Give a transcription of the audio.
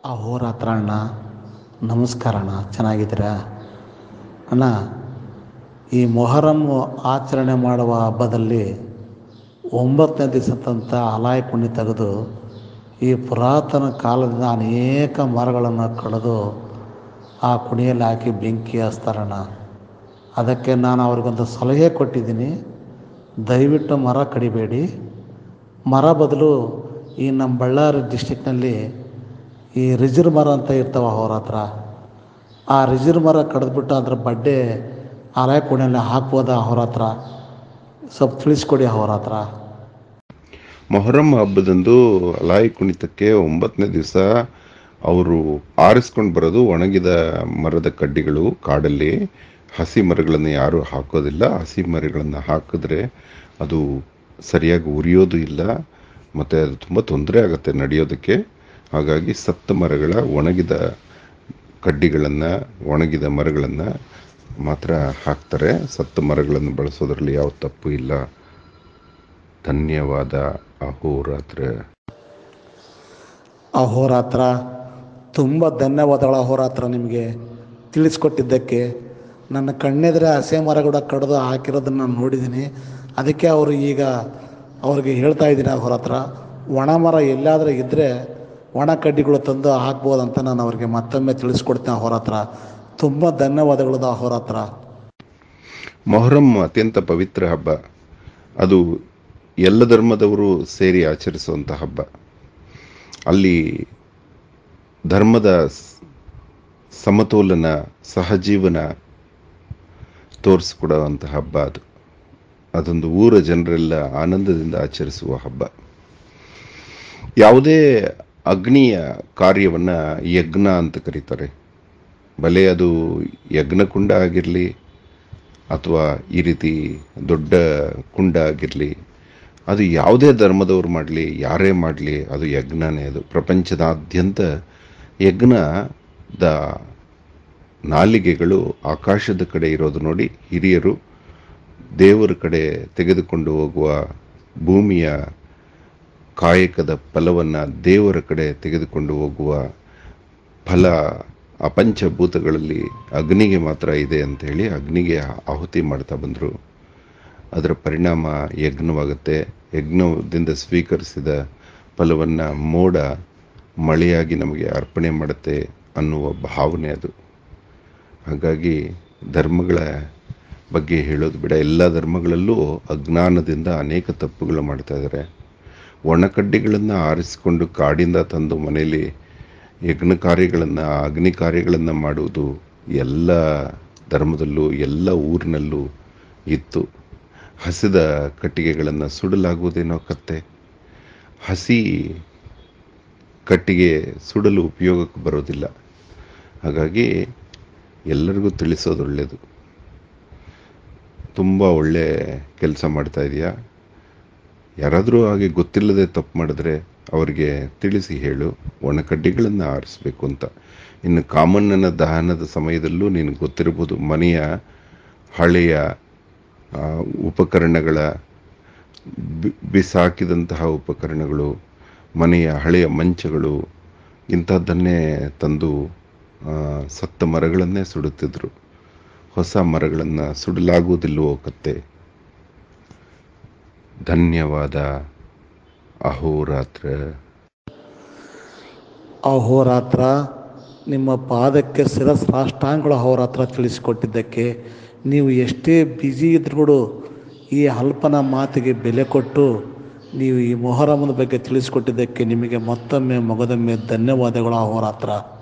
ಅಹೋರಾತ್ರ ಅಣ್ಣ ನಮಸ್ಕಾರ ಅಣ್ಣ ಚೆನ್ನಾಗಿದ್ದೀರಾ ಅಣ್ಣ ಈ ಮೊಹರಮ್ ಆಚರಣೆ ಮಾಡುವ ಹಬ್ಬದಲ್ಲಿ ಒಂಬತ್ತನೇ ದಿವಸದಂಥ ಅಲಾಯ್ ಕುಣಿ ತೆಗೆದು ಈ ಪುರಾತನ ಕಾಲದಿಂದ ಅನೇಕ ಮರಗಳನ್ನು ಕಡಿದು ಆ ಕುಣಿಯಲ್ಲಿ ಹಾಕಿ ಬೆಂಕಿ ಹಚ್ತಾರಣ್ಣ ಅದಕ್ಕೆ ನಾನು ಅವ್ರಿಗೊಂದು ಸಲಹೆ ಕೊಟ್ಟಿದ್ದೀನಿ ದಯವಿಟ್ಟು ಮರ ಕಡಿಬೇಡಿ ಮರ ಬದಲು ಈ ನಮ್ಮ ಬಳ್ಳಾರಿ ಡಿಸ್ಟಿಕ್ನಲ್ಲಿ ಈ ರಿಜಿರ್ ಮರ ಅಂತ ಇರ್ತಾವೆ ಅವ್ರ ಹತ್ರ ಆ ರಿಜಿರ್ ಮರ ಕಡಿದ್ಬಿಟ್ಟು ಅದ್ರ ಬಡ್ಡೆ ಅಲಾಯ ಕುಣಿಯಲ್ಲಿ ಹಾಕ್ಬೋದಾ ಅವ್ರ ಹತ್ರ ಸ್ವಲ್ಪ ತಿಳಿಸ್ಕೊಡಿ ಅವ್ರ ಹತ್ರ ಮೊಹರಂ ಹಬ್ಬದಂದು ಅಲಾಯಿ ಕುಣಿತಕ್ಕೆ ಒಂಬತ್ತನೇ ದಿವಸ ಅವರು ಆರಿಸ್ಕೊಂಡು ಬರೋದು ಒಣಗಿದ ಮರದ ಕಡ್ಡಿಗಳು ಕಾಡಲ್ಲಿ ಹಸಿ ಮರಗಳನ್ನು ಯಾರು ಹಾಕೋದಿಲ್ಲ ಹಸಿ ಮರಗಳನ್ನು ಹಾಕಿದ್ರೆ ಅದು ಸರಿಯಾಗಿ ಉರಿಯೋದು ಇಲ್ಲ ಮತ್ತು ಅದು ತುಂಬ ತೊಂದರೆ ಆಗುತ್ತೆ ನಡೆಯೋದಕ್ಕೆ ಹಾಗಾಗಿ ಸತ್ತ ಮರಗಳ ಒಣಗಿದ ಕಡ್ಡಿಗಳನ್ನು ಒಣಗಿದ ಮರಗಳನ್ನು ಮಾತ್ರ ಹಾಕ್ತಾರೆ ಸತ್ತ ಮರಗಳನ್ನು ಬಳಸೋದ್ರಲ್ಲಿ ಯಾವ ತಪ್ಪು ಇಲ್ಲ ಧನ್ಯವಾದ ಅಹೋರಾತ್ರ ಅಹೋರಾತ್ರ ತುಂಬ ಧನ್ಯವಾದಗಳು ಅಹೋರಾತ್ರ ನಿಮಗೆ ತಿಳಿಸ್ಕೊಟ್ಟಿದ್ದಕ್ಕೆ ನನ್ನ ಕಣ್ಣೆದುರೆ ಹಸೆ ಮರಗಳ ಕಡಿದು ಹಾಕಿರೋದನ್ನು ನಾನು ನೋಡಿದ್ದೀನಿ ಅದಕ್ಕೆ ಅವರು ಈಗ ಅವ್ರಿಗೆ ಹೇಳ್ತಾ ಇದ್ದೀನಿ ಅಹೋರಾತ್ರ ಒಣ ಮರ ಎಲ್ಲಾದರೂ ಇದ್ದರೆ ಒಣ ಕಡ್ಡಿಗಳು ತಂದು ಹಾಕ್ಬೋದಂತ ನಾನು ಅವ್ರಿಗೆ ಮತ್ತೊಮ್ಮೆ ತಿಳಿಸ್ಕೊಡ್ತೀನಿ ಅಹೋರಾತ್ರ ತುಂಬ ಧನ್ಯವಾದಗಳು ಅಹೋರಾತ್ರ ಮೊಹರಂ ಅತ್ಯಂತ ಪವಿತ್ರ ಹಬ್ಬ ಅದು ಎಲ್ಲ ಧರ್ಮದವರು ಸೇರಿ ಆಚರಿಸುವಂಥ ಹಬ್ಬ ಅಲ್ಲಿ ಧರ್ಮದ ಸ್- ಸಮತೋಲನ ಸಹಜೀವನ ತೋರಿಸಿಕೊಡುವಂಥ ಹಬ್ಬ ಅದು ಅದೊಂದು ಊರ ಜನರೆಲ್ಲ ಆನಂದದಿಂದ ಆಚರಿಸುವ ಹಬ್ಬ ಯಾವುದೇ ಅಗ್ನಿಯ ಕಾರ್ಯವನ್ನು ಯಜ್ಞ ಅಂತ ಕರೀತಾರೆ ಭಲೆ ಅದು ಯಜ್ಞಕುಂಡ ಆಗಿರಲಿ ಅಥವಾ ಈ ರೀತಿ ದೊಡ್ಡ ಕುಂಡ ಆಗಿರಲಿ ಅದು ಯಾವುದೇ ಧರ್ಮದವ್ರು ಮಾಡಲಿ ಯಾರೇ ಮಾಡಲಿ ಅದು ಯಜ್ಞನೇ ಅದು ಪ್ರಪಂಚದಾದ್ಯಂತ ಯಜ್ಞದ ನಾಲಿಗೆಗಳು ಆಕಾಶದ ಕಡೆ ಇರೋದು ನೋಡಿ ಹಿರಿಯರು ದೇವರ ಕಡೆ ತೆಗೆದುಕೊಂಡು ಹೋಗುವ ಭೂಮಿಯ ಕಾಯಕದ ಫಲವನ್ನು ದೇವರ ಕಡೆ ತೆಗೆದುಕೊಂಡು ಹೋಗುವ ಫಲ ಆ ಪಂಚಭೂತಗಳಲ್ಲಿ ಅಗ್ನಿಗೆ ಮಾತ್ರ ಇದೆ ಅಂತ ಹೇಳಿ ಅಗ್ನಿಗೆ ಆಹುತಿ ಮಾಡ್ತಾ ಬಂದರು ಅದರ ಪರಿಣಾಮ ಯಜ್ಞವಾಗುತ್ತೆ ಯಜ್ಞದಿಂದ ಸ್ವೀಕರಿಸಿದ ಫಲವನ್ನು ಮೋಡ ಮಳೆಯಾಗಿ ನಮಗೆ ಅರ್ಪಣೆ ಮಾಡುತ್ತೆ ಅನ್ನುವ ಭಾವನೆ ಅದು ಹಾಗಾಗಿ ಧರ್ಮಗಳ ಬಗ್ಗೆ ಹೇಳೋದು ಬಿಡ ಎಲ್ಲ ಧರ್ಮಗಳಲ್ಲೂ ಅಜ್ಞಾನದಿಂದ ಅನೇಕ ತಪ್ಪುಗಳು ಮಾಡ್ತಾ ಇದ್ದಾರೆ ಒಣಕಡ್ಡಿಗಳನ್ನು ಆರಿಸಿಕೊಂಡು ಕಾಡಿಂದ ತಂದು ಮನೆಯಲ್ಲಿ ಯಜ್ಞ ಕಾರ್ಯಗಳನ್ನು ಅಗ್ನಿ ಕಾರ್ಯಗಳನ್ನು ಮಾಡುವುದು ಎಲ್ಲ ಧರ್ಮದಲ್ಲೂ ಎಲ್ಲ ಊರಿನಲ್ಲೂ ಇತ್ತು ಹಸಿದ ಕಟ್ಟಿಗೆಗಳನ್ನು ಸುಡಲಾಗುವುದೇನೋ ಕತ್ತೆ ಹಸಿ ಕಟ್ಟಿಗೆ ಸುಡಲು ಉಪಯೋಗಕ್ಕೆ ಬರೋದಿಲ್ಲ ಹಾಗಾಗಿ ಎಲ್ಲರಿಗೂ ತಿಳಿಸೋದು ಒಳ್ಳೆಯದು ತುಂಬ ಒಳ್ಳೆ ಕೆಲಸ ಮಾಡ್ತಾ ಇದೆಯಾ ಯಾರಾದರೂ ಹಾಗೆ ಗೊತ್ತಿಲ್ಲದೆ ತಪ್ಪು ಮಾಡಿದ್ರೆ ಅವರಿಗೆ ತಿಳಿಸಿ ಹೇಳು ಒಣಕಡ್ಡಿಗಳನ್ನು ಆರಿಸ್ಬೇಕು ಅಂತ ಇನ್ನು ಕಾಮಣ್ಣನ ದಹನದ ಸಮಯದಲ್ಲೂ ನಿನಗೆ ಗೊತ್ತಿರ್ಬೋದು ಮನೆಯ ಹಳೆಯ ಆ, ಉಪಕರಣಗಳ ಬಿ- ಬಿಸಾಕಿದಂತಹ ಉಪಕರಣಗಳು ಮನೆಯ ಹಳೆಯ ಮಂಚಗಳು ಇಂಥದ್ದನ್ನೇ ತಂದು ಆ, ಸತ್ತ ಮರಗಳನ್ನೇ ಸುಡುತ್ತಿದ್ರು ಹೊಸ ಮರಗಳನ್ನು ಸುಡಲಾಗುವುದಿಲ್ಲವೋ ಕತ್ತೆ ಧನ್ಯವಾದ ಅಹೋರಾತ್ರ ಅಹೋರಾತ್ರ ನಿಮ್ಮ ಪಾದಕ್ಕೆ ಶಿರಸ್ರಾಷ್ಟಾಂಗಗಳು ಅಹೋರಾತ್ರ ತಿಳಿಸಿಕೊಟ್ಟಿದ್ದಕ್ಕೆ ನೀವು ಎಷ್ಟೇ ಬ್ಯುಸಿ ಇದ್ರೂ ಕೂಡ ಈ ಅಲ್ಪನ ಮಾತಿಗೆ ಬೆಲೆ ಕೊಟ್ಟು ನೀವು ಈ ಮೊಹರಮದ ಬಗ್ಗೆ ತಿಳಿಸಿಕೊಟ್ಟಿದ್ದಕ್ಕೆ ನಿಮಗೆ ಮತ್ತೊಮ್ಮೆ ಮೊಗದೊಮ್ಮೆ ಧನ್ಯವಾದಗಳು ಅಹೋರಾತ್ರ